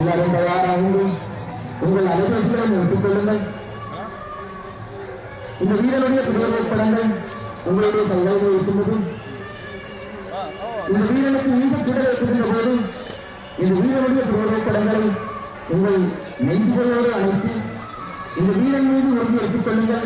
எல்லாரும் தயாராகுங்கள் உங்கள் அலைபேசிகளை நிறுத்திக் கொள்ளுங்கள் இந்த வீரனுடைய புகைப்படங்கள் உங்களுடைய கைகளில் இருக்கின்றது இந்த வீரனுக்கு இந்த சுடர் ஏற்றுகின்ற போது இந்த வீரனுடைய புகைப்படங்களை உங்கள் நெஞ்சுகளோடு அழைத்து இந்த வீரன் மீது உறுதி எடுத்துக் கொள்ளுங்கள்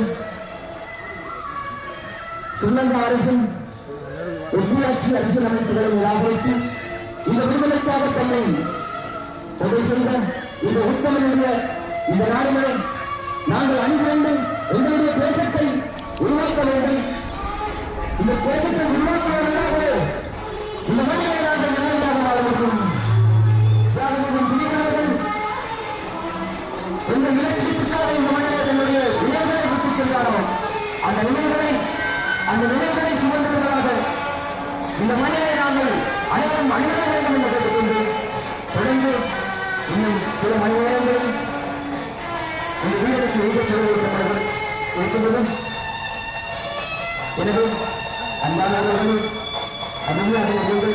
ஸ்ரீலங்கா அரசும் ஒப்பியாட்சி அரசியல் அமைப்புகளை நிராகரித்து இந்த விடுதலைக்காக தன்னை கொலை செய்த இந்த உத்தமனுடைய இந்த நாடுகளை நாங்கள் அணிக வேண்டும் எங்களுடைய தேசத்தை உருவாக்க வேண்டும் இந்த தேசத்தை உருவாக்குவதற்காக இந்த மண்ணிலே நாங்கள் நிலையாக வாழ வேண்டும் தியாகமும் பிடிக்காதவர்கள் எந்த இலட்சியத்துக்காக இந்த மண்ணிலே தன்னுடைய நிலைகளை விட்டுச் சென்றாரோ அந்த நிலைகளை அந்த நிலைகளை சுமந்தவர்களாக இந்த மண்ணிலே நாங்கள் அனைவரும் அணிவர வேண்டும் என்று கேட்டுக்கொண்டு தொடர்ந்து இன்னும் சில மணி நேரங்களில் இந்த வீரருக்கு எங்க செலவழிக்கப்படுவது இருக்கின்றதும் எனவே அன்பானவர்கள் அருமையானவர்கள்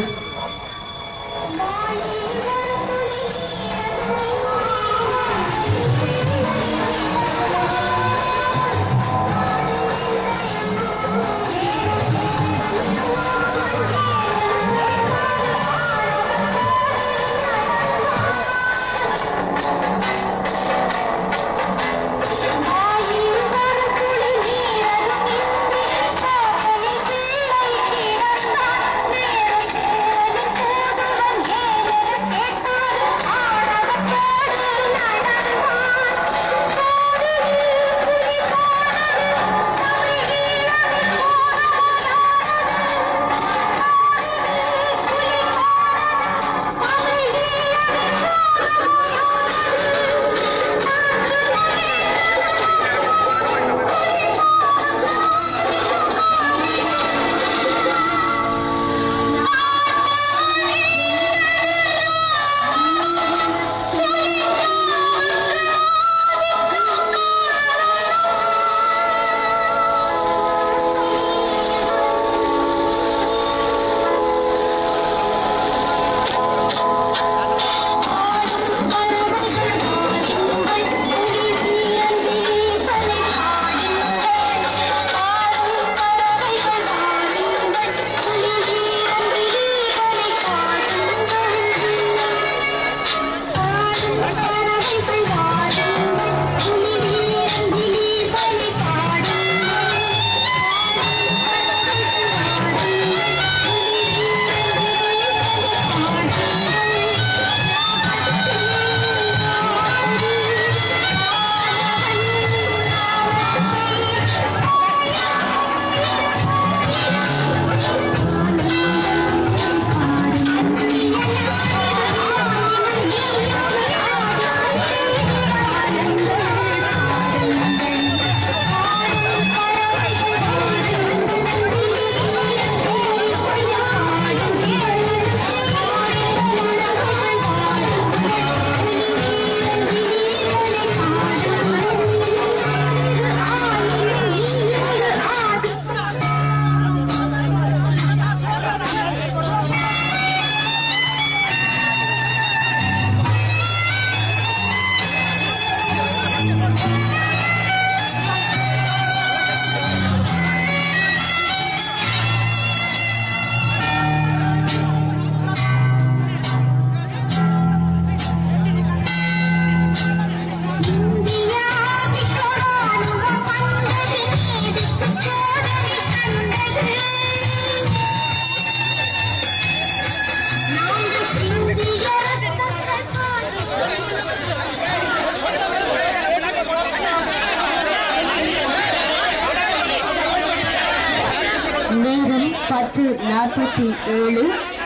நேரம் பத்து நாற்பத்தி ஏழு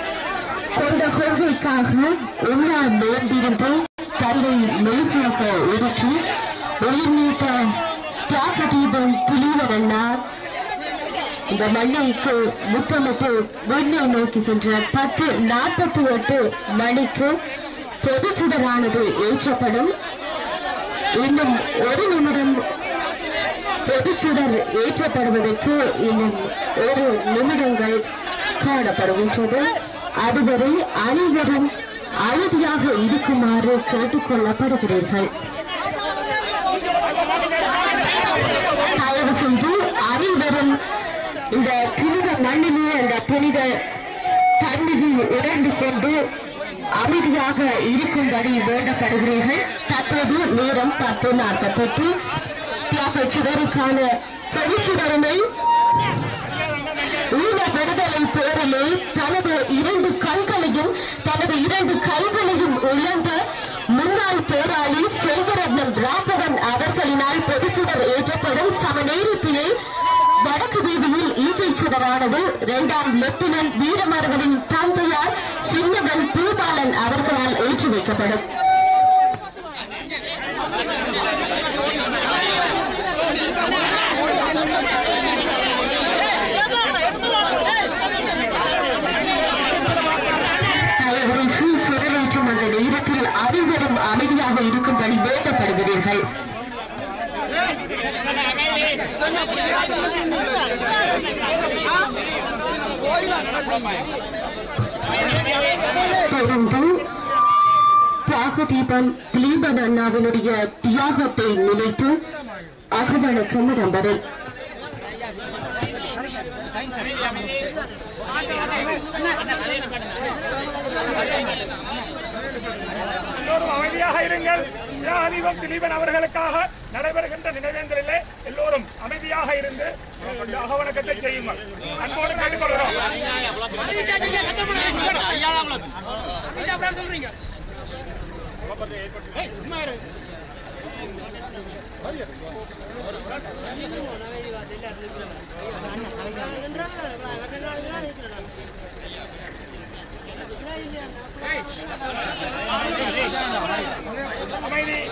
கொண்ட கொள்கைக்காக உண்ணார் நேர்ந்திருந்து தன்னை மெய்சியாக ஒதுக்கி உயிர் நீத்த தியாக தீபம் புலிவரன்னார் இந்த மண்ணைக்கு முத்தமிட்டு விண்ணை நோக்கி சென்ற பத்து நாற்பத்தி எட்டு மணிக்கு பொதுச்சுடரானது ஏற்றப்படும் இன்னும் ஒரு நிமிடம் பொதுச்சுடர் ஏற்றப்படுவதற்கு இன்னும் ஒரு நிமிடங்கள் காணப்படுகின்றது அதுவரை அனைவரும் அமைதியாக இருக்குமாறு கேட்டுக் கொள்ளப்படுகிறீர்கள் தயவு செய்து அனைவரும் இந்த புனித மண்ணிலே அந்த புனித தண்ணீரில் உணர்ந்து கொண்டு அமைதியாக இருக்கும்படி வேண்டப்படுகிறீர்கள் தற்போது நேரம் பத்து நாற்பத்தெட்டு தியாக சுடருக்கான பொதுச்சுடரமை ஈழ விடுதலை போரிலே தனது இரண்டு கண்களையும் தனது இரண்டு கைகளையும் இழந்த முன்னாள் போராளி செல்வரத்னம் ராகவன் அவர்களினால் பொதுச்சுடர் ஏற்றப்படும் சமநேரத்திலே வடக்கு வீதியில் ஈகை சுடரானது இரண்டாம் லெப்டினன்ட் வீரமரவனின் தந்தையார் சின்னவன் பூபாலன் அவர்களால் ஏற்றி வைக்கப்படும் தயவுரைசு சுடரேற்றும் அந்த நேரத்தில் அனைவரும் அமைதியாக இருக்கும்படி வேண்டப்படுகிறீர்கள் தொடர்ந்து தியாக தீபம் திலீபன் அண்ணாவினுடைய தியாகத்தை நினைத்து அகவணக்கம் இடம்பெறும் எல்லோரும் அமைதியாக இருங்கள் தியாகதீபம் திலீபன் அவர்களுக்காக நடைபெறுகின்ற நினைவேந்தலிலே எல்லோரும் அமைதியாக இருந்து இந்த அகவணக்கத்தை செய்யுங்கள் அன்போடு கேட்டுக்கொள்கிறோம் அமைதி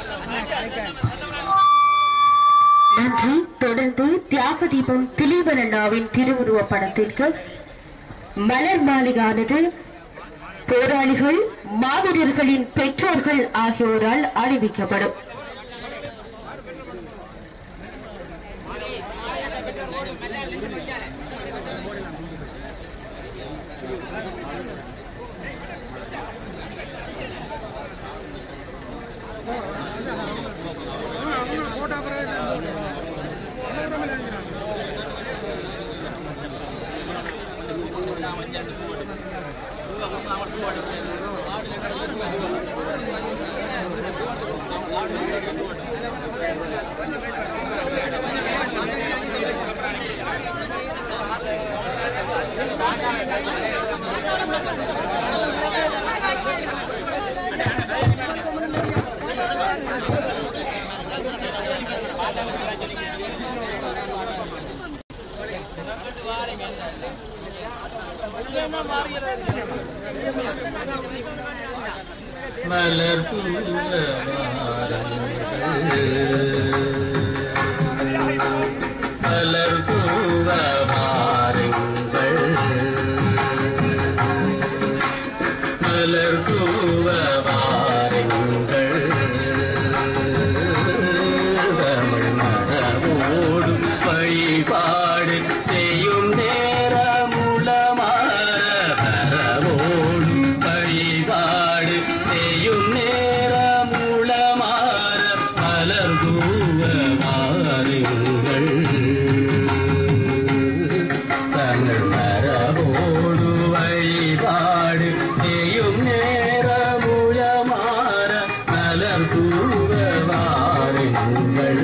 நன்றி தொடர்ந்து தியாக தீபம் திலீபன் அண்ணாவின் திருவுருவ படத்திற்கு மலர் மாலையானது போராளிகள் மாவீரர்களின் பெற்றோர்கள் ஆகியோரால் அணிவிக்கப்படும் மலர் மலர் தூவமாறுங்கள் மலர் தூவமாறுங்கள் தமிழ் மரபோடு வழிபாடு செய்யும் நேரமுளமாற மரபோடு வழிபாடு செய்யும் நேரமுளமாற மலர் தூவமாறுங்கள் தமிழ் மரபோடு வழிபாடு செய்யும் நேரமுளமாற மலர் தூவமாறுங்கள்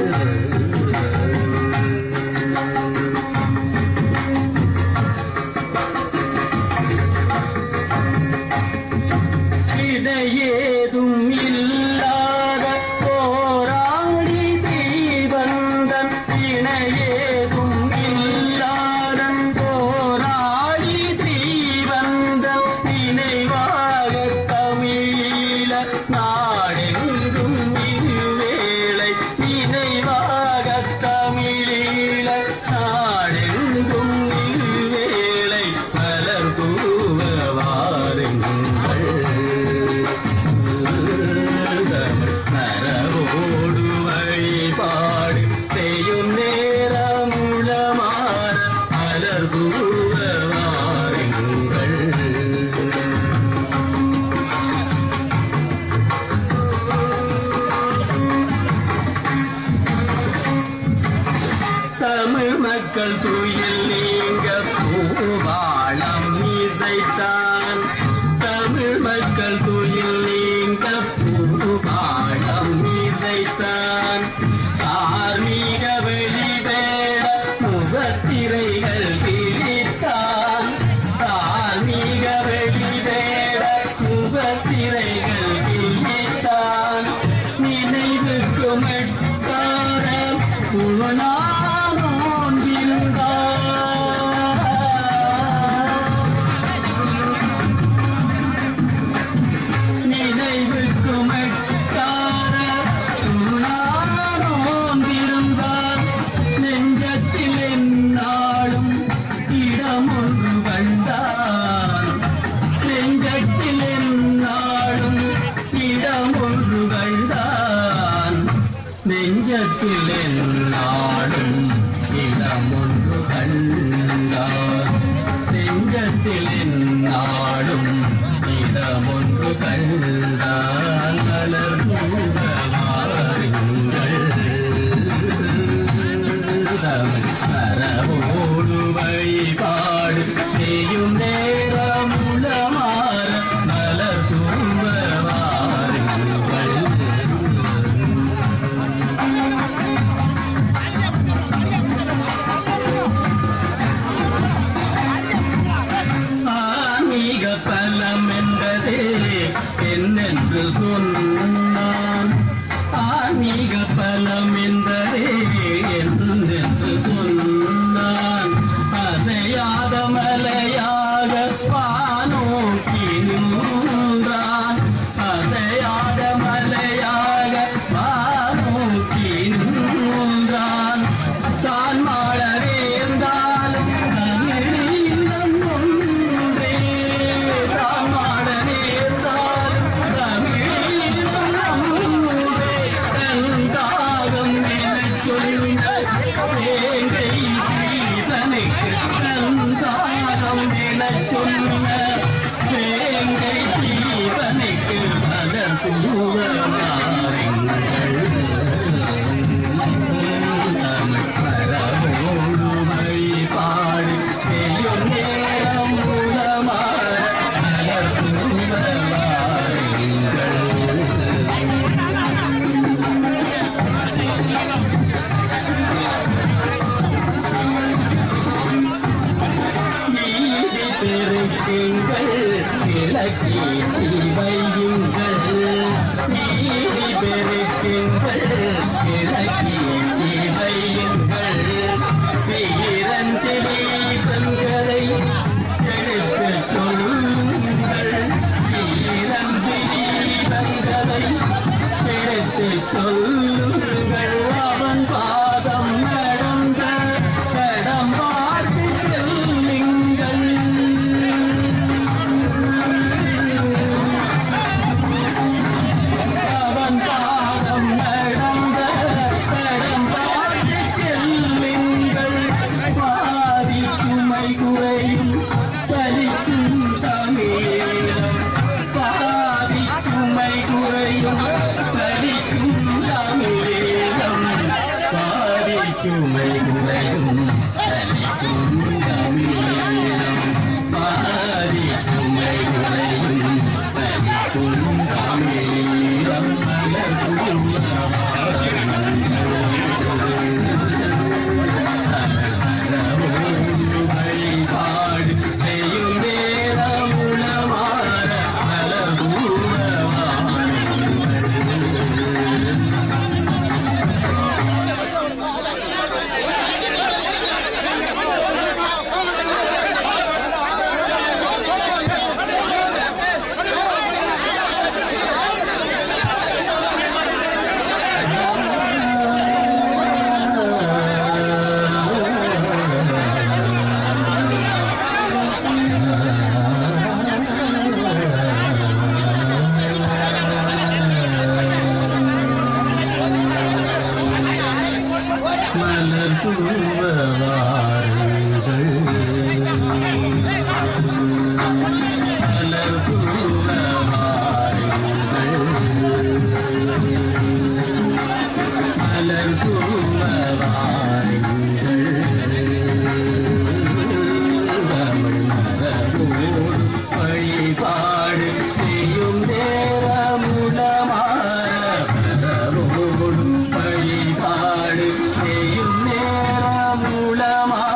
இடையேதும் இல்லாத போராடி தீவந்தன் இணையேதும் இல்லாத போராடி தீவந்தன் நினைவாக தமிழ நாடெங்கும் இவ்வேளை நினைவாக நெஞ்சத்தில் என்னாலும் இடமொன்று கண்டார் நெஞ்சத்தில் என்னாலும் இடமொன்று கண்டார் மலர் மரபோடு வழிபாடு செய்யும் நேரம் உளமாற மலர் தூவ வாருங்கள் ஆன்மீக பலம் என்பதே என்னென்று சொன்னான் ஆன்மீக பலம் என்பதே என்னென்று சொன்னான் அசையாத மலையாக வானோக்கி நின்றான் அசையாத மலையாக வானோக்கி நின்றான் தான் மாட நேர்ந்தாலும் தமிழீழம் ஒன்றே தான் மாட நேர்ந்தாலும் தமிழீழம் ஒன்றே தந்தாகம் எனச் சொன்ன வேங்கை தீதனைக்கு தந்தாகம் எனச் சொன்ன வேங்கை தீதனைக்கு மலர் பாடு செய்யும் நேரம் மூலமாக மலர் நீதி பெருக்குங்கள் இலக்கிய வையுங்கள் நீதி பெருக்குங்கள் இலக்கிய வையுங்கள் வீரந்திரி பெண்களை எடுத்துக் கொள்ளுங்கள் வீரந்திரி பெண்களை எடுத்துக் கொள்ளுங்கள் அவன் பாதம் நடந்த கடம் பார்த்து செல்லுங்கள் அவன் பாதம் நடந்த கடம் பார்த்து செல்லுங்கள் பாதி சுமை குறையும் பலிக்கும் தமிழம் பாதி சுமை குறையும் பலிக்கும் தமிழம் பாதி சுமை குறையும் பலிக்கும் தமிழம் பாதி சுமை குறையும் பலிக்கும் தமிழம் மலர்க்கும் வழிபாடு செய்யும் நேரம் உளமாற மலர் தூவ வாருங்கள் மலர் தூவ வாருங்கள் மலர் தூவ வாருங்கள் தமிழ் மரபோடு வழிபாடு செய்யும் நேரமுடமாற மரபோடு வழிபாடு செய்யும் நேரமுடமாற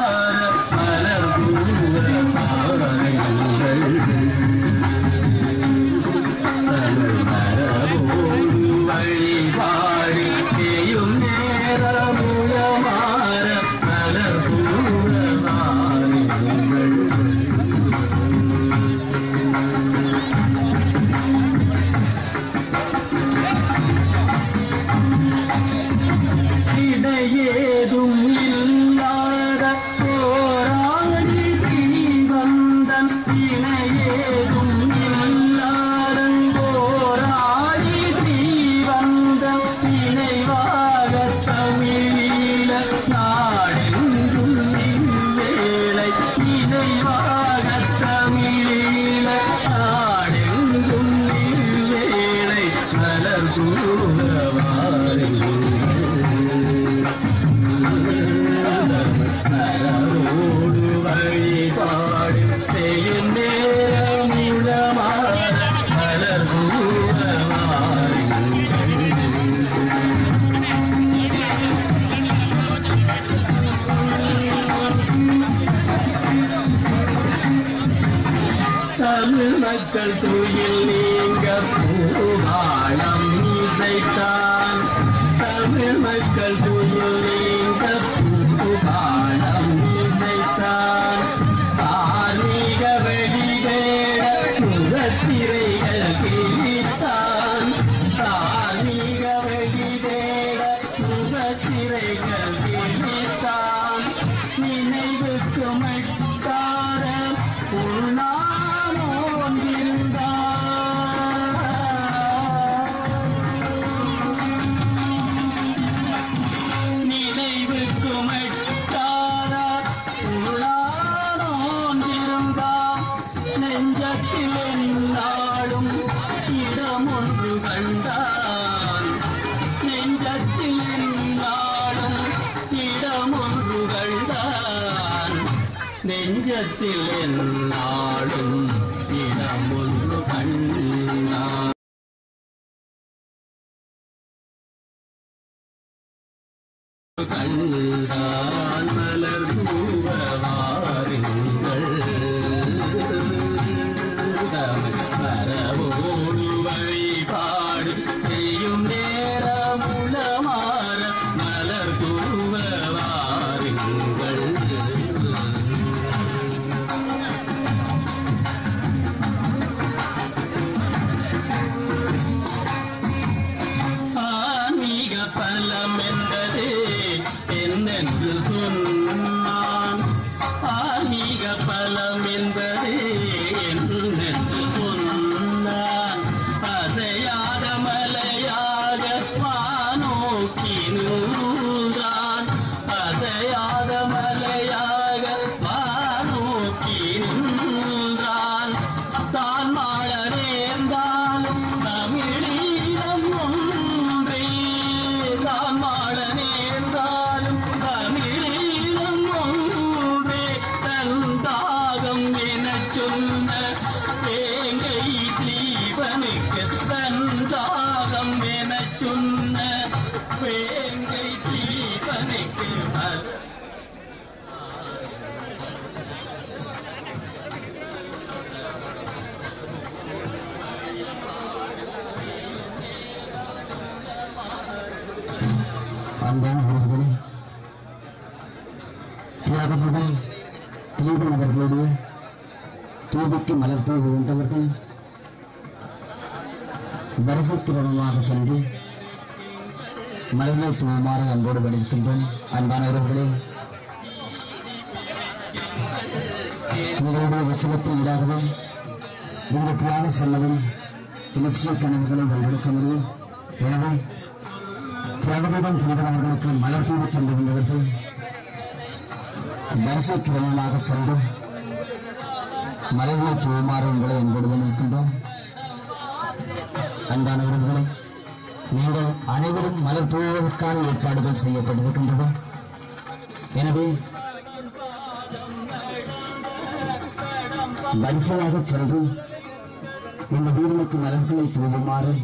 மலரோடு வழிபாடு செய்யும் நேரம் இளமாற மலர் தமிழ் மக்கள் துயில் நீங்க பூவாளம் இசைத்தான் தமிழ் மக்கள் துயில் நீங்க பூவாளம் இசைத்தான் தார்மீக வெளிவேட முகத்திரைகள் கிழித்தான் தார்மீக வெளிவேட முகத்திரைகள் கிழித்தான் நினைவுக்கு மட்டார உள்நானோன் நினைவுக்கு மட்டார உள்நானோன் இருந்தான் நெஞ்சத்தில் என்னாலும் இடம் ஒன்று கண்டான் நெஞ்சத்தில் என்னாலும் இடம் ஒன்று கண்டான் நெஞ்சத்தில் என்னாலும் இடம் ஒன்று கண்டான் கண்டான் மலர் பூவாருங்கள் மரபோடு வழிபாடு செய்யும் நேரம் உளமாற மலர் தூவாருங்கள் ஆன்மீக பலம் என்பது என்னென்று சொன்னான் ஆன்மீக பலம் என்பது என்னென்று சொன்னான் அசையாத மலையாக வானோக்கி நின்றான் அசையாத மலையாக வானோக்கி நின்றான் தான் மாட நேர்ந்தாலும் தமிழீழம் ஒன்றே தான் மாட நேர்ந்தாலும் தமிழீழம் ஒன்றே தன் தாகம் எனச் சொன்ன வேங்கை தீபனுக்கு தன் தாகம் எனச் சொன்ன வேங்கை தீபனுக்கு அது அன்பான அவர்களே தியாகமுடன் தீபன் அவர்களுடைய தூபிக்கு மலர் தூவுகின்றவர்கள் வரிசைக்கிரமமாக சென்று மலர்களை தூவுமாறு அன்போடு பண்ணியிருக்கின்றோம் அன்பானவர்களே உங்களுடைய உச்சலத்தின் ஈடாகவே இந்த தியாக செல்லவும் இலட்சிய கனவுகளை வென்றெடுக்க முடியும் எனவே தியாகபீடம் தினகரன் அவர்களுக்கு மலர் தூவி சென்றிருந்தவர்கள் வரிசை கிரமமாக சென்று மலர்களை தூவுமாறு உங்களை என்பது நிற்கின்றோம் அன்பானவர்களே நீங்கள் அனைவரும் மலர் தூவுவதற்கான ஏற்பாடுகள் செய்யப்பட்டிருக்கின்றன எனவே வரிசையாக சென்று இந்த வீடுகளுக்கு மலர்களை தூவுமாறு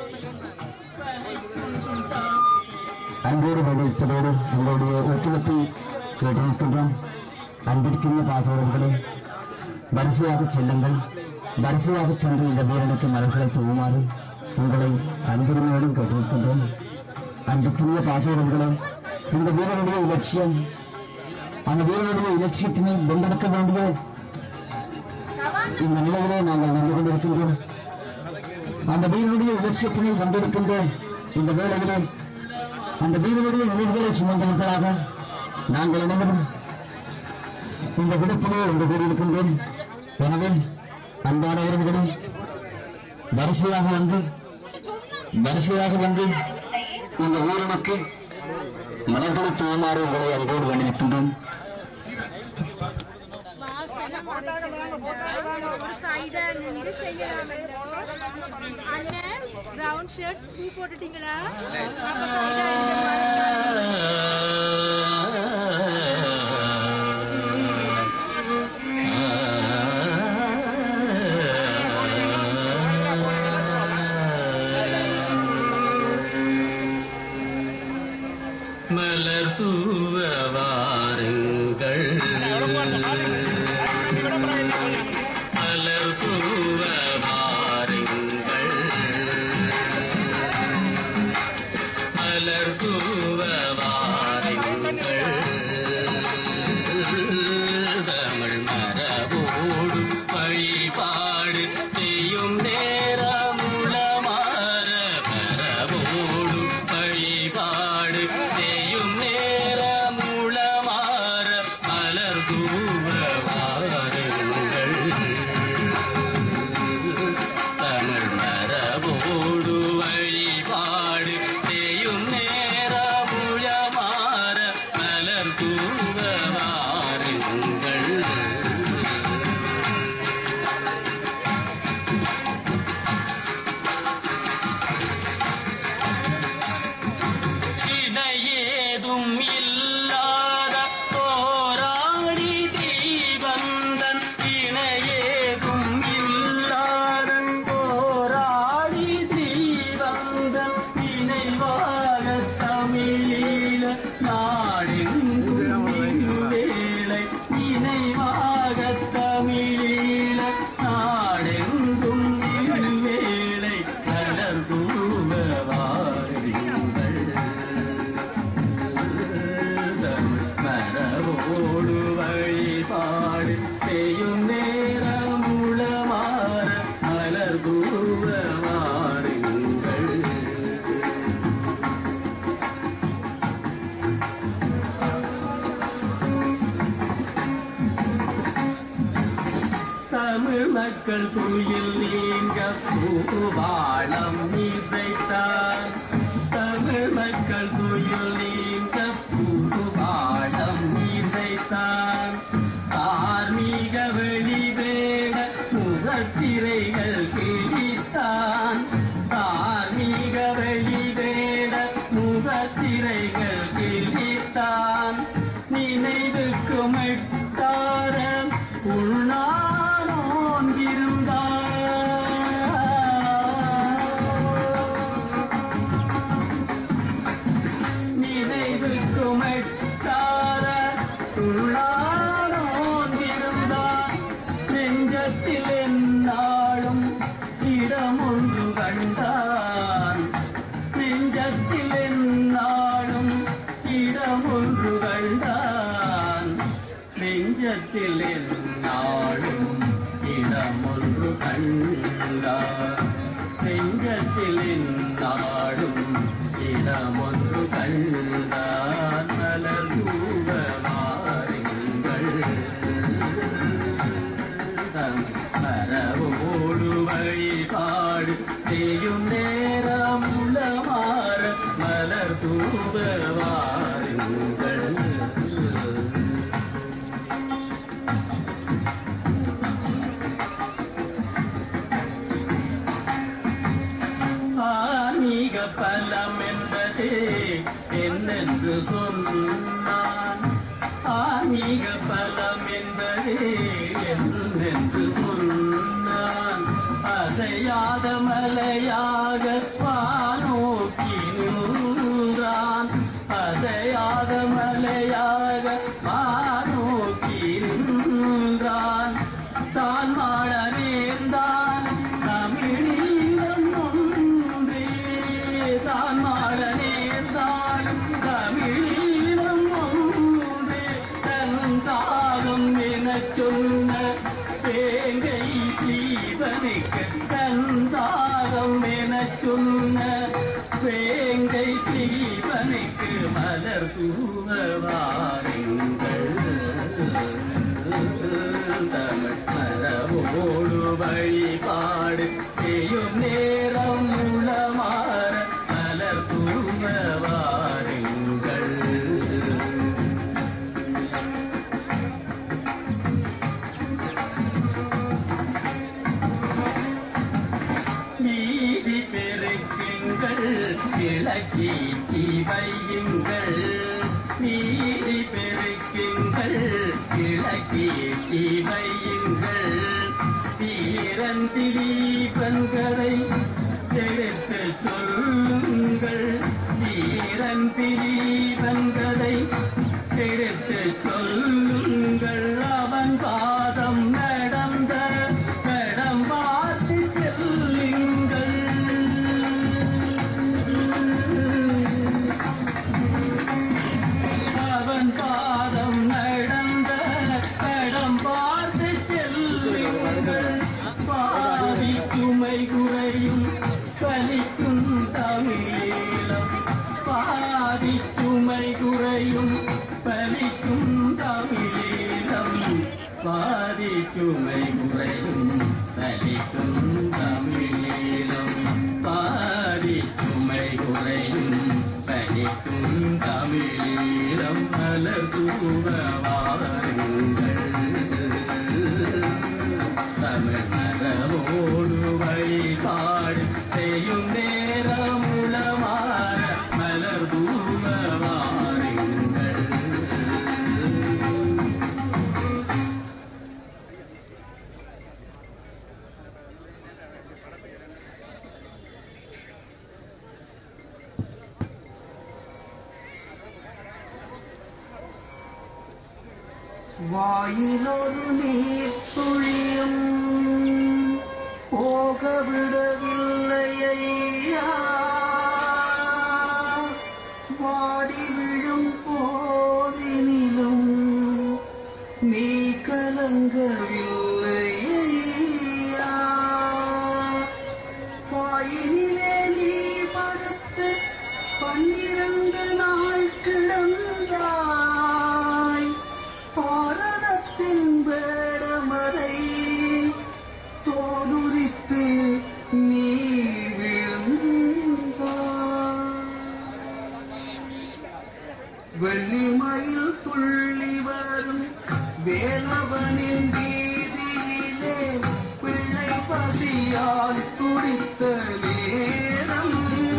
அன்போடு வரவேற்பதோடு உங்களுடைய ஒத்துழைப்பை கேட்டிருக்கின்றோம் அன்பிற்குரிய பாசவர்களே வரிசையாக செல்லுங்கள் வரிசையாக சென்று இந்த வீரனுக்கு மலர்களை தூவுமாறு உங்களை அன்புரிமையோடும் கேட்டிருக்கின்றோம் அன்புக்குரிய பாசவர்களே இந்த வீரனுடைய இலட்சியம் அந்த வீரனுடைய இலட்சியத்தினை வென்றெடுக்க வேண்டிய இந்த நிலையிலே நாங்கள் நின்று கொண்டிருக்கின்றோம் அந்த வீரனுடைய இலட்சியத்தினை வென்றெடுக்கின்ற இந்த வேளையிலே அந்த வீரனுடைய நினைவுகளை சுமந்தவர்களாக நாங்கள் அனைவரும் இந்த விடுப்பிலே ஒன்று கூறியிருக்கின்றோம் எனவே அன்பானவர்களும் வரிசையாக வந்து வரிசையாக வந்து இந்த ஊரனுக்கு மலர்களை தூமாறு உங்களை அன்போடு வேண்டியிருக்கின்றோம் வாசனை ஒரு சைடா நின்று செய்யலாம் அண்ணன் ரவுண்ட் ஷர்ட் பூ போட்டுட்டீங்களா அப்ப சைடா இந்த மாதிரி மலர் தூவ வாருங்கள் மலர் தூவ வாருங்கள் மலர் தூவ வாருங்கள் தமிழ் மரபோடு வழிபாடு செய்யும் நேரமுளமாற மரபோடு வழிபாடு செய்யும் நேரமுளமாற மலர் தூவ வாருங்கள் தமிழ் மரபோடு வழிபாடு செய்யும் நேரமுளமாற மலர் தூவ வாருங்கள் இணையேதும் இல்லாத போராடி தீவந்தன் இணையேதும் இல்லாத போராடி தீவந்தன் இணைவாக தமிழீழ நாடெங்கும் வேளை இணைவாக தமிழீழ நாடெங்கும் வேளை மலர் தூவ வாருங்கள் மரபோடு வழிபாடு செய்யும் நேரம் உளமாற மலர் தூவ மாறுங்கள் தமிழ் மக்கள் துயில் நீங்க பூவாளம் இசைத்தார் தமிழ் மக்கள் துயில் நீங்க பூவாளம் இசைத்தார் தார்மீக வெளிவேட முகத்திரைகள் கிழித்தான் தார்மீக வெளிவேட முகத்திரைகள் கிழித்தான் நினைவுக்கு மெட்டார உள்நாளோன் நினைவுக்கு மெட்டார உள்நாளோன் நெஞ்சத்தில் என்னாலும் இடமொன்று கண்டான் நெஞ்சத்தில் என்னாலும் இடமொன்று கண்டான் நெஞ்சத்தில் என்னாலும் இடமொன்று கண்டான் நெஞ்சத்தில் என்னாலும் இடமொன்று கண்டான் மலர் தூவ மாறுங்கள் மரபோடு வழிபாடு செய்யும் நேரம் உளமாற மலர் தூவ வாருங்கள் ஆன்மீக பலம் என்பது என்னென்று சொன்னான் ஆன்மீக பலம் என்பது என்னென்று சொன்னான் அசையாத மலையாக வானோக்கி நின்றான் அசையாத மலையாக வானோக்கி நின்றான் தான் மாட நேர்ந்தான் தமிழீழம் ஒன்றே தான் மாட நேர்ந்தான் தமிழீழம் ஒன்றே தன் தாகம் எனச் சொன்ன வேங்கை தீபனுக்கு தன் தாகம் எனச் சொன்ன வேங்கை தீபனுக்கு மலர் தூவ வாருங்கள் தமிழ் மரபோடு வழிபாடு செய்யும் நேரம் உளமாற மலர் தூவ வாருங்கள் விளக்கீட்டி வையுங்கள் நீதி பெருக்குங்கள் விளக்கீட்டி வையுங்கள் வீரன் திலீபன்களை எடுத்து சொல்லுங்கள் வீரன் திலீபன்களை எடுத்து சொல்லுங்கள் அவன் பாதம் நடந்த நடம் பார்த்து செல்லுங்கள் அவன் பாதம் நடந்த நடம் பார்த்து செல்லுங்கள் பாதி சுமை குறையும் கலிக்கும் தமிழீழம் பாதி சுமை குறையும் பலிக்கும் தமிழீழம் பாதி சுமை குறையும் பலிக்கும் தமிழீழம் பாதி சுமை குறையும் பலிக்கும் தமிழீழம் மலர் தூவாருங்கள் தமிழ் மரபோடு வழிபாடு செய்யும் நேரம் உளமாற மலர் தூவாருங்கள் வாயிலொரு நீர் துளியும் போக விடவில்லை ஐயா வாடி விழும் போதினிலும் நீ கலங்கவில்லை ஐயா வாயினிலே நீ படுத்து பன்னிரண்டு நாள் கிடந்தாய் பாரதத்தின் வேடமதை தோலுரித்து நீ விழுந்தாய் வெள்ளிமயில் துள்ளி வரும் வேலவனின் வீதியிலே பிள்ளை பசியால் துடித்த நேரம்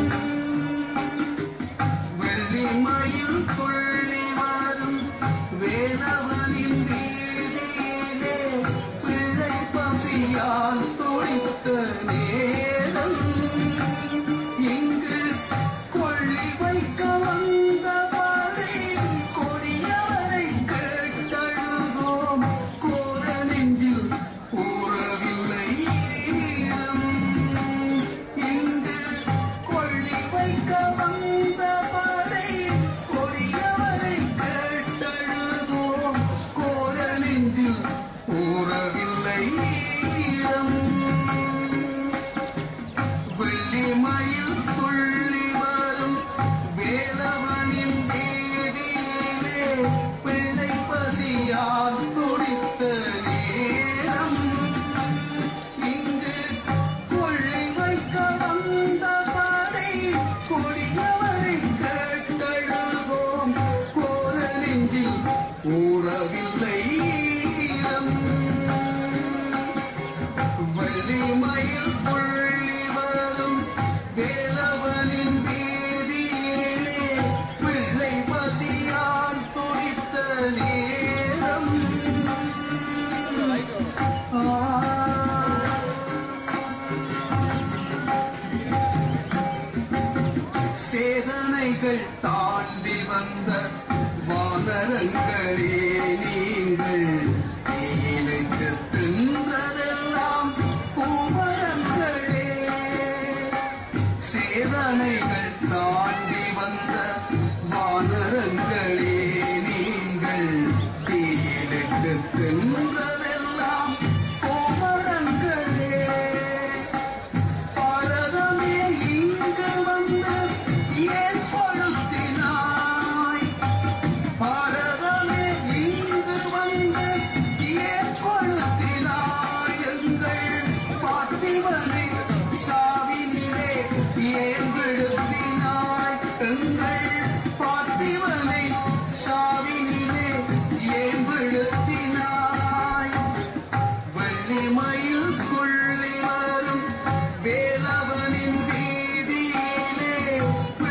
வெள்ளிமயில் துள்ளி வரும் வேலவனின் வீதியிலே பிள்ளை பசியால் துடித்த நேரம் இங்கு கொள்ளி வைக்க வந்தவரை கொடியவரை கேட்டழுதோம் கோர நெஞ்சில் ஊறவில்லை ஈரம். இங்கு கொள்ளி வைக்க வந்தவரை கொடியவரை கேட்டழுதோம் கோர நெஞ்சில் ஊறவில்லை ஈரம். வெள்ளிமயில் துள்ளி வரும் வேலவனின் வீதியிலே பிள்ளை பசியால் துடித்த நேரம் இங்கு கொள்ளி வைக்க வந்த படை கொடியவரை கேட்டழுதோம் கோர நெஞ்சில் ஊறவில்லை ஈரம். வெள்ளிமயில் புள்ளி வரும் வேலவனின் வீதியிலே பிள்ளை பசியால் துடித்த நேரம் ஆ சேதனைகள் தாண்டி வந்த வானரங்களே நீங்கள் தீயிலைக்கு தின்றதெல்லாம் பூமரங்களே சேதனைகள் தாண்டி வந்த வானரங்களே நீங்கள் தீயிலைக்கு தின்றதெல்லாம் பூமரங்களே பாரதமே இங்கு வந்து ஏன் கொளுத்தினாய் பாரதமே இங்கு வந்து ஏன் கொளுத்தினாய் எங்கள் பார்த்திவனை சாவினிலே ஏன் விழுத்தினாய் எங்கள் பார்த்திவனை சாவினிலே ஏன் விழுத்தினாய் வெள்ளிமயில் கொள்ளி வரும் வேலவனின் வீதியிலே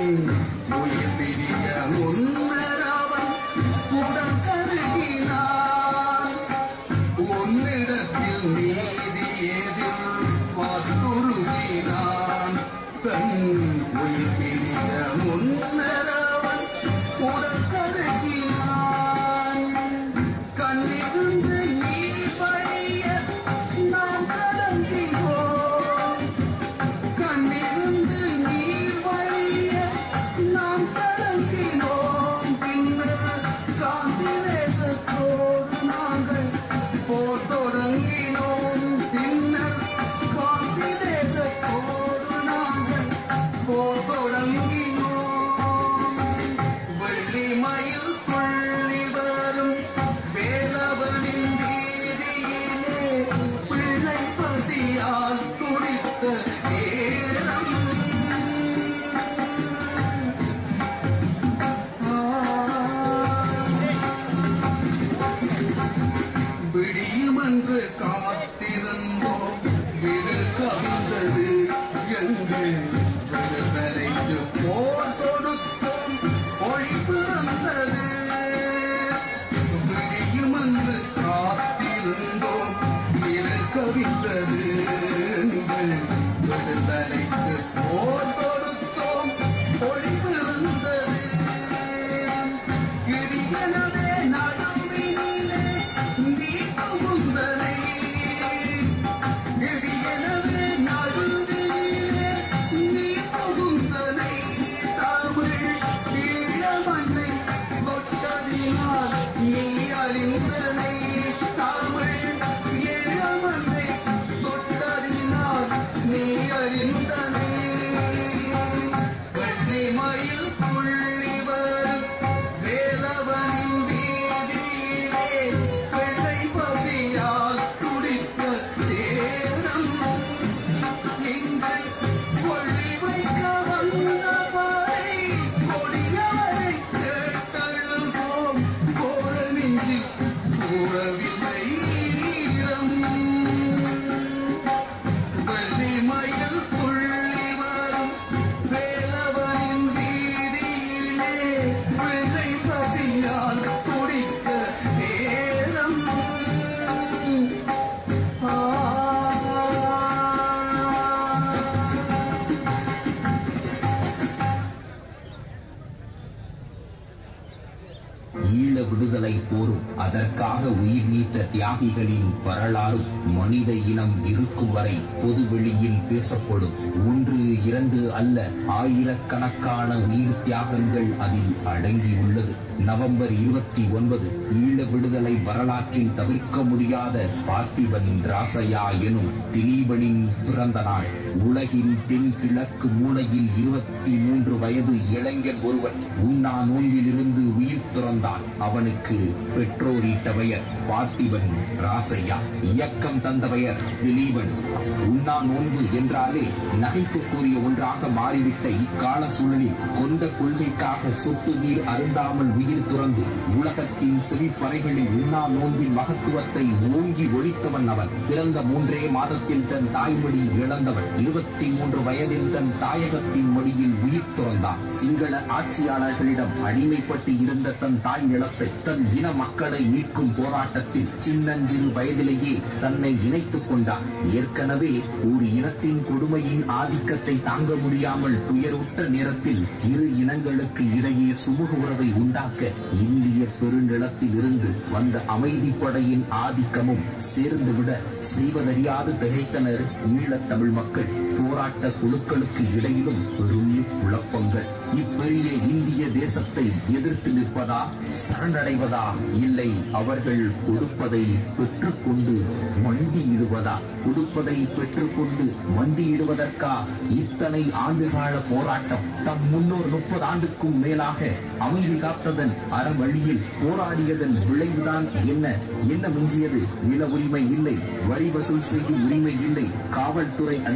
உயிர் பிரிய முன்னர் அவன் உடல் கருகினான் உன்னிடத்தில் நீதி ஏதில் வாத்துருவினான் தன் உயிர் பிரிய முன்னர் அவன் உடல் கருகினான் கண்ணிருந்து நீர் வழிய நாம் கலங்கினோம் கண்ணிருந்து நீர் வழிய நாம் கலங்கினோம் பின்னர் காந்தி தேசத்தோடு நாங்கள் போர் தொடங்கினோம் பின்னர் காந்தி தேசத்தோடு நாங்கள் போர் தொடங்கினோம் வெள்ளி மயில் புள்ளி வரும் வேலவனின் வீதியிலே பிள்ளை பசியால் துடித்த நேரம் விடியுமென்று காத்திருந்தோம் இரு கவிழ்ந்தது எங்கள் விடுதலைக்கு போர் தொடுத்தோம் ஒளி பிறந்தது விடியுமென்று காத்திருந்தோம் இரு கவிழ்ந்தது எங்கள் விடுதலைக்கு போர் தொடுத்தோம் ஒளி பிறந்தது இடியனவே நடுவினிலே நீ புகுந்தனை இடியனவே நடுவினிலே நீ புகுந்தனை தமிழ் ஈழமண்ணை தொட்டதினால் நீ அழிந்தனை தமிழ் ஈழமண்ணை தொட்டதினால் நீ அழிந்தனை வெள்ளி மயில் புள்ளி வரும் வேலவனின் வீதியிலே வெள்ளை பசியால் துடித்த நேரம் இங்கு கொள்ளி வைக்க வந்த படை கொடியவரை கேட்டழுவோம் கோர நெஞ்சி கூறவில்லை ஈரம் வெள்ளி மயில் புள்ளி வரும் வேலவனின் வீதியிலே வெள்ளை பசியால் துடிக்க நேரம் ஆ ஈழ விடுதலை போரும் அதற்காக உயிர் நீத்த தியாகிகளின் வரலாறும் மனித இனம் இருக்கும் வரை பொதுவெளியில் பேசப்படும் ஒன்று இரண்டு அல்ல ஆயிரக்கணக்கான உயிர் தியாகங்கள் அதில் அடங்கியுள்ளது நவம்பர் இருபத்தி ஒன்பது ஈழ விடுதலை வரலாற்றில் தவிர்க்க முடியாத பார்த்திபன் ராசையா எனும் திலீபனின் பிறந்த நாள் உலகின் தென்கிழக்கு மூலையில் இருபத்தி மூன்று வயது இளைஞன் ஒருவன் உண்ணா நோன்பிலிருந்து உயிர் துறந்தான் அவனுக்கு பெற்றோரிட்ட பெயர் பார்த்திபன் ராசையா இயக்கம் தந்த பெயர் திலீபன் உண்ணா நோன்பு என்றாலே நகைப்புக்குரிய ஒன்றாக மாறிவிட்ட இக்கால சூழலில் கொண்ட கொள்கைக்காக சொட்டு நீர் அருந்தாமல் உயிர் துறந்து உலகத்தின் செவிப்பறைகளில் உண்ணா நோன்பின் மகத்துவத்தை ஓங்கி ஒழித்தவன் அவன் பிறந்த மூன்றே மாதத்தில் தன் தாய்மொழி இழந்தவன் இருபத்தி மூன்று வயதில் தன் தாயகத்தின் மொழியில் உயிர் துறந்தான் சிங்கள ஆட்சியாளர்களிடம் அடிமைப்பட்டு இருந்த தன் தாய் நிலத்தை தன் இன மக்களை மீட்கும் போராட்டத்தில் சின்னஞ்சிறு வயதிலேயே தன்னை இணைத்துக் கொண்டான் ஏற்கனவே ஒரு இனத்தின் கொடுமையின் ஆதிக்கத்தை தாங்க முடியாமல் துயருற்ற நேரத்தில் இரு இனங்களுக்கு இடையே சுமூக உறவை உண்டாக்க இந்திய பெருநிலத்தில் இருந்து வந்த அமைதிப்படையின் ஆதிக்கமும் சேர்ந்துவிட செய்வதறியாது திகைத்தனர் ஈழத் தமிழ் மக்கள் போராட்ட குழுக்களுக்கு இடையிலும் பெரும் குழப்பங்கள் இப்பெரிய இந்திய தேசத்தை எதிர்த்து நிற்பதா சரணடைவதா இல்லை அவர்கள் கொடுப்பதை பெற்றுக்கொண்டு மண்டியிடுவதா கொடுப்பதை பெற்றுக்கொண்டு மண்டியிடுவதற்கா இத்தனை ஆண்டுகால போராட்டம் தம் முன்னோர் முப்பது ஆண்டுக்கும் மேலாக அமைதி காத்ததன் அறவழியில் போராடியதன் விளைவுதான் என்ன என்ன மிஞ்சியது நில உரிமை இல்லை வரி வசூல் செய்யும் உரிமை இல்லை காவல்துறை அதிகாரம்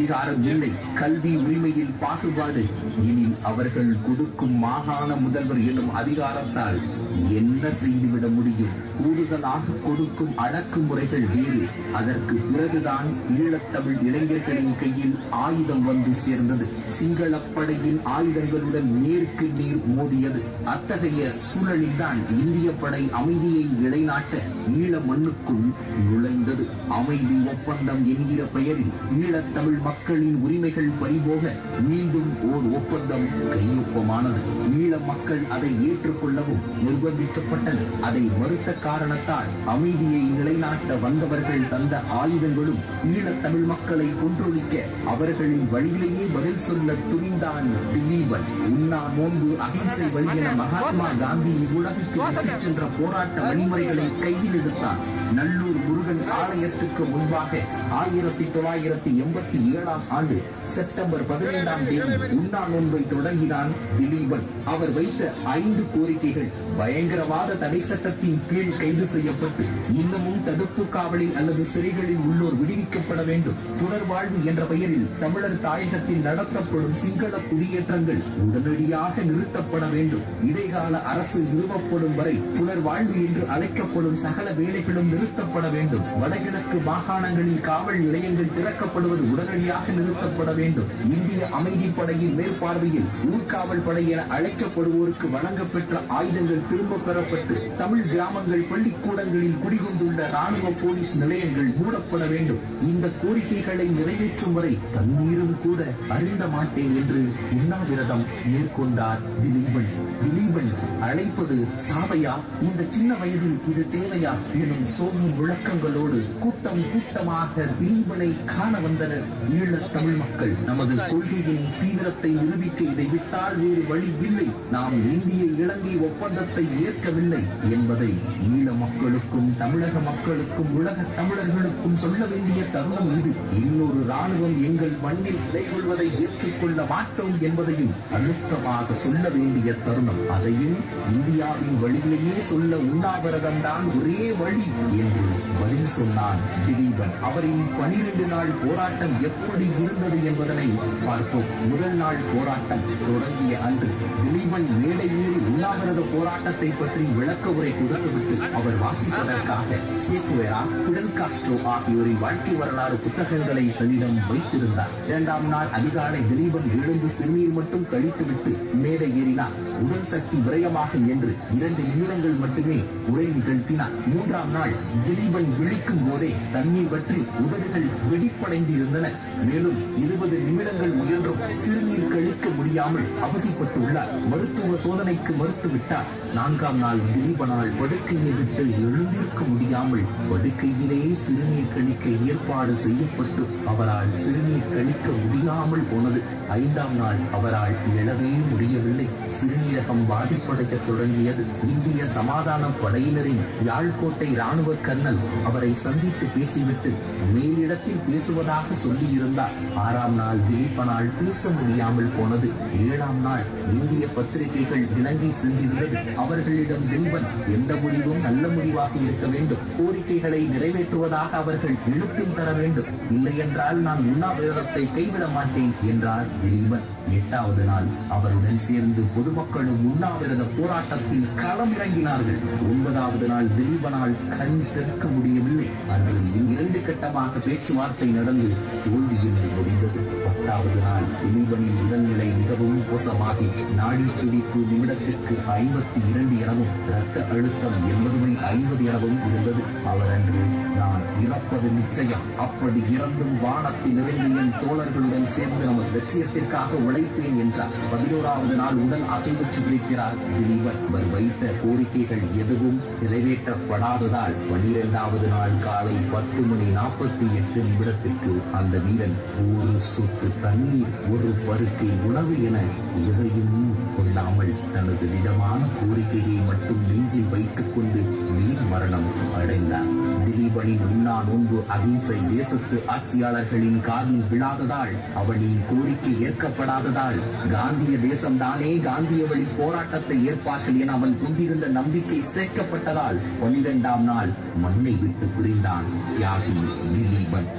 இல்லை கல்வி உரிமையில் பாகுபாடு இனி அவர்கள் கொடுக்கும் மாகாண முதல்வர் எனும் அதிகாரத்தால் என்ன செய்துவிட முடியும் கூடுதலாக கொடுக்கும் அடக்குமுறைகள் வேறு அதற்கு பிறகுதான் ஈழத்தமிழ் இளைஞர்களின் கையில் ஆயுதம் வந்து சேர்ந்தது சிங்களப்படையின் ஆயுதங்களுடன் நேருக்கு நேர் மோதியது அத்தகைய சூழலில்தான் இந்திய படை அமைதியை நிலைநாட்ட ஈழ மண்ணுக்குள் நுழைந்தது அமைதி ஒப்பந்தம் என்கிற பெயரில் ஈழத்தமிழ் மக்களின் உரிமைகள் பறிபோக மீண்டும் ஓர் ஒப்பந்தம் கையொப்பமானது ஈழ மக்கள் அதை ஏற்றுக்கொள்ளவும் நிர்பந்திக்கப்பட்டனர் அதை மறுத்த காரணத்தால் அமைதியை நிலைநாட்ட வந்தவர்கள் தந்த ஆயுதங்களும் ஈழத்தமிழ் மக்களை கொன்றொழிக்க அவர்களின் வழியிலேயே பதில் சொல்ல துணிந்தான் திலீபன் உண்ணா நோன்பு அகிம்சை வழி என மகாத்மா காந்தி இவ்வுலகுக்கு விட்டுச் சென்ற போராட்ட வழிமுறைகளை கையில் எடுத்தார் நல்லூர் முருகன் ஆலயத்துக்கு முன்பாக ஆயிரத்தி தொள்ளாயிரத்தி எண்பத்தி ஏழாம் ஆண்டு செப்டம்பர் பதினைந்தாம் தேதி உண்ணா நோன்பை தொடங்கினான் திலீபன் அவர் வைத்த ஐந்து கோரிக்கைகள் பயங்கரவாத தடை சட்டத்தின் கீழ் கைது செய்யப்பட்டு இன்னமும் தடுப்பு காவலில் அல்லது சிறைகளில் உள்ளோர் விடுவிக்கப்பட வேண்டும் புனர்வாழ்வு என்ற பெயரில் தமிழர் தாயகத்தில் நடத்தப்படும் சிங்கள குடியேற்றங்கள் உடனடியாக நிறுத்தப்பட வேண்டும் இடைக்கால அரசு நிறுவப்படும் வரை புனர்வாழ்வு என்று அழைக்கப்படும் சகல வேலைகளும் நிறுத்தப்பட வேண்டும் வடகிழக்கு மாகாணங்களில் காவல் நிலையங்கள் திறக்கப்படுவது உடனடியாக நிறுத்தப்பட வேண்டும் இந்திய அமைதிப்படையின் மேற்பார்வையில் ஊர்காவல் படை என அழைக்கப்படுவோருக்கு வழங்கப்பெற்ற ஆயுதங்கள் திரும்ப பெறப்பட்டு தமிழ் கிராமங்கள் பள்ளிக்கூடங்களில் குடிகொண்டுள்ள ராணுவ போலீஸ் நிலையங்கள் மூடப்பட வேண்டும் இந்த கோரிக்கைகளை நிறைவேற்றும் வரை தண்ணீரும் கூட அருந்த மாட்டேன் என்று உண்ணாவிரதம் மேற்கொண்டார் திலீபன் திலீபன் அழைப்பது சாவையா இந்த சின்ன வயதில் இது தேவையா எனும் சோகம் விளக்கங்களோடு கூட்டம் கூட்டமாக திலீபனை காண வந்தனர் ஈழத் தமிழ் மக்கள் நமது கொள்கையின் தீவிரத்தை நிரூபிக்க இதை விட்டால் வேறு வழி இல்லை நாம் இந்திய இலங்கை ஒப்பந்தத்தை ஏற்கவில்லை என்பதை ஈழ மக்களுக்கும் தமிழக மக்களுக்கும் உலக தமிழர்களுக்கும் சொல்ல வேண்டிய தருணம் இது இன்னொரு ராணுவம் எங்கள் மண்ணில் நிலைகொள்வதை ஏற்றுக்கொள்ள மாட்டோம் என்பதையும் அழுத்தமாக சொல்ல வேண்டிய தருணம் அதையும் இந்தியாவின் வழியிலேயே சொல்ல உண்ணாவிரதம் தான் ஒரே வழி என்று பதில் சொன்னான் திலீபன் அவரின் பனிரெண்டு நாள் போராட்டம் எப்படி இருந்தது என்பதனை பார்ப்போம் முதல் நாள் போராட்டம் தொடங்கிய அன்று திலீபன் மேடை ஏறி உண்ணாவிரத போராட்டத்தை பற்றி விளக்க உரை கொடுத்துவிட்டு அவர் வாசிப்பதற்காக சேக்குவேரா பிடல் காஸ்ட்ரோ ஆகியோரின் வாழ்க்கை வரலாறு புத்தகங்களை தன்னிடம் வைத்திருந்தார் இரண்டாம் நாள் அதிகாலை திலீபன் எழுந்து சிறுநீர் மட்டும் கழித்துவிட்டு மேடை ஏறினார் உடல் சக்தி விரயமாக என்று இரண்டு நிமிடங்கள் மட்டுமே உரை நிகழ்த்தினார் மூன்றாம் நாள் திலீபன் விழிக்கும் போதே தண்ணீர் வற்றி உதடுகள் வெடிப்படைந்து இருந்தன மேலும் இருபது நிமிடங்கள் முயன்றும் சிறுநீர் கழிக்க முடியாமல் அவதிப்பட்டுள்ளார் மருத்துவ சோதனைக்கு மறுத்துவிட்டார் நான்காம் நாள் திலீபனால் படுக்கையை விட்டு எழுந்திருக்க முடியாமல் படுக்கையிலே சிறுநீர் கழிக்க ஏற்பாடு செய்யப்பட்டு அவரால் சிறுநீர் கழிக்க முடியாமல் போனது ஐந்தாம் நாள் அவரால் எழவே முடியவில்லை சிறுநீரகம் பாதிப்படைய தொடங்கியது இந்திய சமாதான படையினரின் யாழ்கோட்டை ராணுவ கர்னல் அவரை சந்தித்து பேசிவிட்டு மேலிடத்தில் பேசுவதாக சொல்லியிருந்தார் ஆறாம் நாள் திலீபனால் பேச முடியாமல் போனது ஏழாம் நாள் இந்திய பத்திரிகைகள் இலங்கை சென்றிருந்தது அவர்களிடம் திலீபன் எந்த முடிவும் நல்ல முடிவாக இருக்க வேண்டும் கோரிக்கைகளை நிறைவேற்றுவதாக அவர்கள் இழுத்தும் தர வேண்டும் இல்லை என்றால் நான் உண்ணாவிரதத்தை கைவிட மாட்டேன் என்றார் திலீபன் எட்டாவது நாள் அவருடன் சேர்ந்து பொதுமக்களும் உண்ணாவிரத போராட்டத்தில் களம் இறங்கினார்கள் ஒன்பதாவது நாள் திலீபனால் கண் திறக்க முடியவில்லை அன்று இரண்டு கட்டமாக பேச்சுவார்த்தை நடந்து தோல்வியில் முடிந்தது பத்தாவது நாள் திலீபனின் உடல்நிலை மிகவும் மோசமாகி நாடி துடிப்பு நிமிடத்திற்கு ஐம்பத்தி இரண்டு எனவும் இரத்த அழுத்தம் எண்பது ஐம்பது எனவும் இருந்தது அவர் அன்று நான் இறப்பது நிச்சயம் அப்படி இறந்தும் வானத்தில் இருந்து என் தோழர்களுடன் சேர்ந்து நமது லட்சியத்திற்காக உழைப்பேன் என்றார் பதினோராவது நாள் உடல் அசைவுற்று இருக்கிறார் திலீபன் அவர் வைத்த கோரிக்கைகள் எதுவும் நிறைவேற்றப்படாததால் பனிரெண்டாவது நாள் காலை பத்து மணி நாற்பத்தி எட்டு நிமிடத்திற்கு அந்த வீரன் ஒரு சொட்டு தண்ணீர் ஒரு பருக்கை உணவு என எதையும் கொள்ளாமல் தனது திடமான கோரிக்கையை மட்டும் நெஞ்சில் வைத்துக் கொண்டு வீர் மரணம் அடைந்தார் திலீபனின் உண்ணா நோன்பு அகிம்சை தேசத்து ஆட்சியாளர்களின் காதில் விழாததால் அவனின் கோரிக்கை ஏற்கப்படாததால் காந்திய தேசம் தானே காந்திய வழி போராட்டத்தை ஏற்பார்கள் என அவன் கொண்டிருந்த நம்பிக்கை சிதைக்கப்பட்டதால் பன்னிரெண்டாம் நாள் மண்ணை விட்டு பிரிந்தான் தியாகி திலீபன்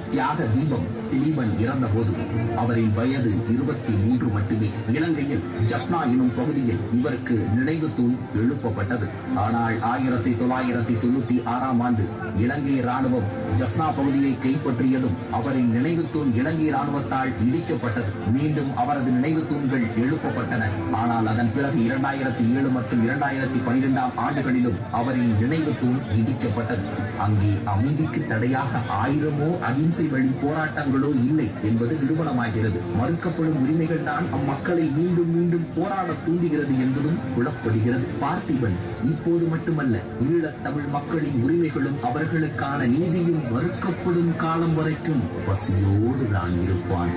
தியாக தீபம் திலீபன் இறந்தபோது அவரின் வயது இருபத்தி மூன்று மட்டுமே இலங்கையில் ஜப்னா எனும் பகுதியில் இவருக்கு நினைவு தூண் எழுப்பப்பட்டது ஆனால் ஆயிரத்தி தொள்ளாயிரத்தி தொண்ணூத்தி ஆறாம் ஆண்டு இலங்கை ராணுவம் ஜப்னா பகுதியை கைப்பற்றியதும் அவரின் நினைவு தூண் இலங்கை ராணுவத்தால் இடிக்கப்பட்டது மீண்டும் அவரது நினைவு தூண்கள் எழுப்பப்பட்டன ஆனால் அதன் பிறகு இரண்டாயிரத்தி ஏழு மற்றும் இரண்டாயிரத்தி பனிரெண்டாம் ஆண்டுகளிலும் அவரின் நினைவு தூண் இடிக்கப்பட்டது அங்கே அமைதிக்கு தடையாக ஆயிரமோ அகிம்சை வழி போராட்டங்களோ இல்லை என்பது நிரூபணமாகிறது மறுக்கப்படும் உரிமைகள் தான் அம்மக்களை மீண்டும் மீண்டும் போராட தூண்டுகிறது என்பதும் புலப்படுகிறது பார்த்திபன் இப்போது மட்டுமல்ல ஈழத் தமிழ் மக்களின் உரிமைகளும் அவர்களுக்கான நீதியும் மறுக்கப்படும் காலம் வரைக்கும் பசியோடு தான் இருப்பான்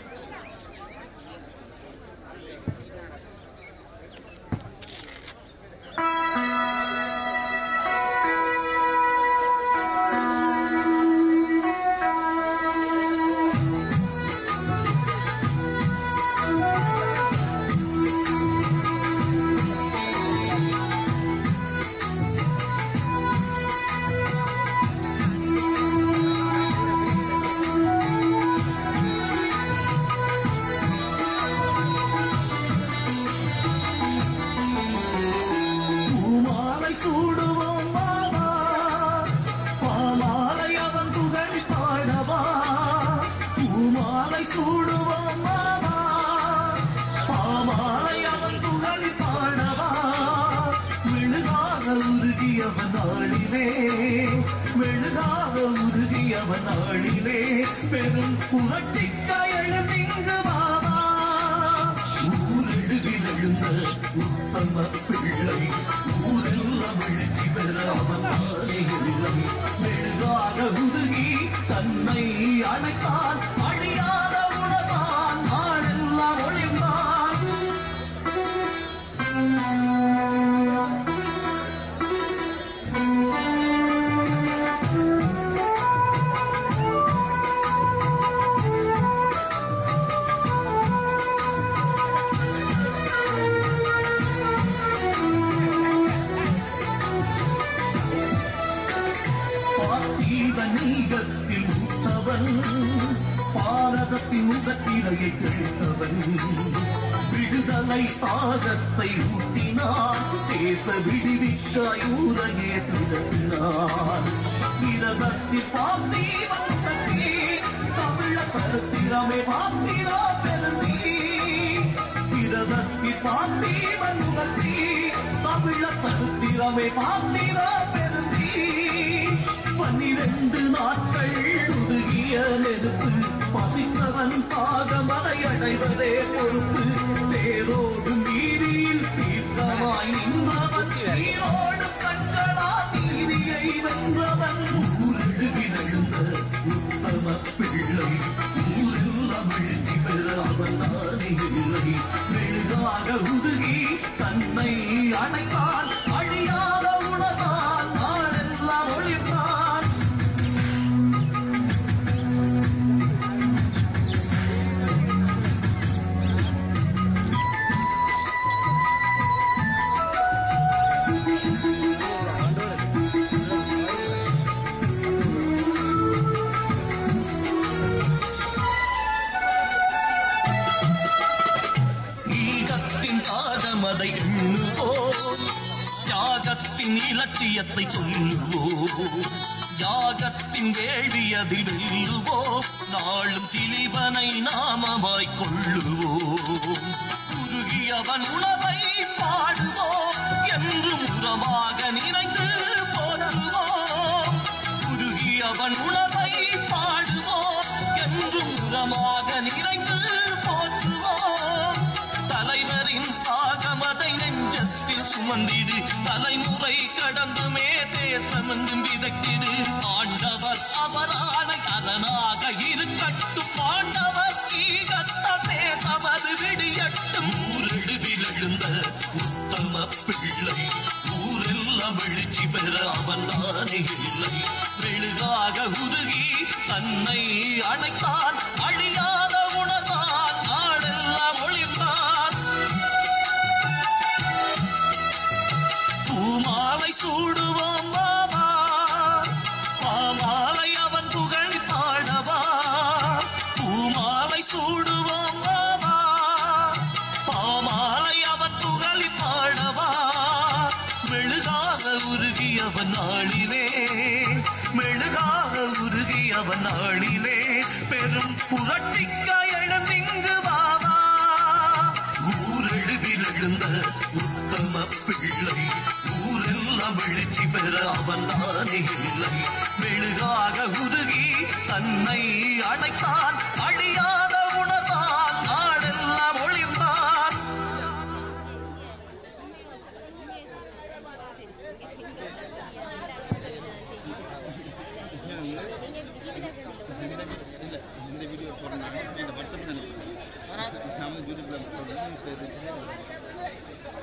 பூமாலை சூடுவோம் மாமா பாமாலை அவன் புகழ் பாடவா பூமாலை சூடுவோம் மாமா பாமாலை அவன் புகழ் பாடவா மெழுகாக உருகியவன் நாளிலே மெழுகாக உருகியவன் நாளிலே பெரும் புரட்சிக்க எழுந்திங்கு வாவா ஊரெழுதில் எழுந்த உத்தம பிள்ளை ஊரெல்லாம் எழுச்சி பெற அவன் நாளே இல்லை மெழுகாக உருகி தன்னை அழைத்தான் அழியாத உணர்வான் நாளெல்லாம் ஒளிர்ந்தான் பார்த்தீவன் நீகத்தில் மூத்தவன் பாரதத்தின் முகத்திரையை கிழித்தவன் விடுதலை தாகத்தை ஊட்டினான் தேச விடுவிக்காய் ஊரையே திரட்டினான் இரதத்தில் பார்த்தீவன் சக்தி தமிழ சரித்திரமே பார்த்தீரா பெருந்தி இரதத்தில் பார்த்தீவன் முகத்தி தமிழ சரித்திரமே பார்த்தீரா பெருந்தி பன்னிரண்டு நாட்கள் உருகிய நெருப்பு பசித்தவன் பாதமலை அடைவதே பொறுப்பு தேரோடு நீதியில் தீர்க்கமாய் நின்றவன் நீரோடு கண்களா நீதியை வென்றவன் ஊரெழுவில் எழுந்த உத்தம பிள்ளை ஊரெல்லாம் எழுச்சி பெற அவன் நானே இல்லை மெழுகாக உருகி தன்னை அணைத்தான் அழியாத உணர்ந்தான் நாளெல்லாம் ஒளிர்ந்தான் ஈகத்தின் தாகமதை எண்ணுவோம் தியாகத்தின் இலட்சியத்தை சொல்லுவோம் யாகத்தின் வேள்வியதில் வெல்லுவோம் நாளும் திலீபனை நாமமாய் கொள்ளுவோம் உருகியவன் உணவை பாடுவோம் என்று முகமாக நினைந்து போற்றுவோம் உருகியவன் உணவை பாடுவோம் என்று முகமாக நினைந்து போற்றுவோம் தலைவரின் தாகமதை நெஞ்சத்தில் சுமந்திடு தலைமுறை கடந்துமே தேசமெங்கும் விதைத்திடு ஆண்டவர் அவரான கதனாக இருக்கட்டும் பாண்டவர் ஈகத்த தேசமது விடியட்டும் ஊரெழுவில் எழுந்த உத்தம பிள்ளை ஊரெல்லாம் எழுச்சி பெற அவன் தானே இல்லை மெழுகாக உருகி தன்னை அணைத்தான் அழியாத உணர்ந்தான் நாடெல்லாம் ஒளிர்ந்தான் பூமாலை சூடுவோம் மாமா பாமாலை அவன் புகழ் பாடவா அவன் நாளிலே மெழுகாக உருகி அவன் நாளிலே பெரும் புரட்சிக்காய் எழுந்திங்கு வாவா ஊரெழுவில் எழுந்த உத்தம பிள்ளை ஊரெல்லாம் எழுச்சி பெற அவன் தானே இல்லை மெழுகாக உருகி தன்னை அணைத்தான் அழியாத உணர்ந்தான் நாடெல்லாம் ஒளிர்ந்தான் இந்த வீடியோ போடுங்க இந்த வாட்ஸ்அப்பில் அனுப்புங்க வராது நான் வந்து யூடியூப்ல போடுறேன்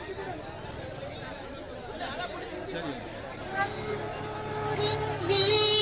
சரி சரி நீ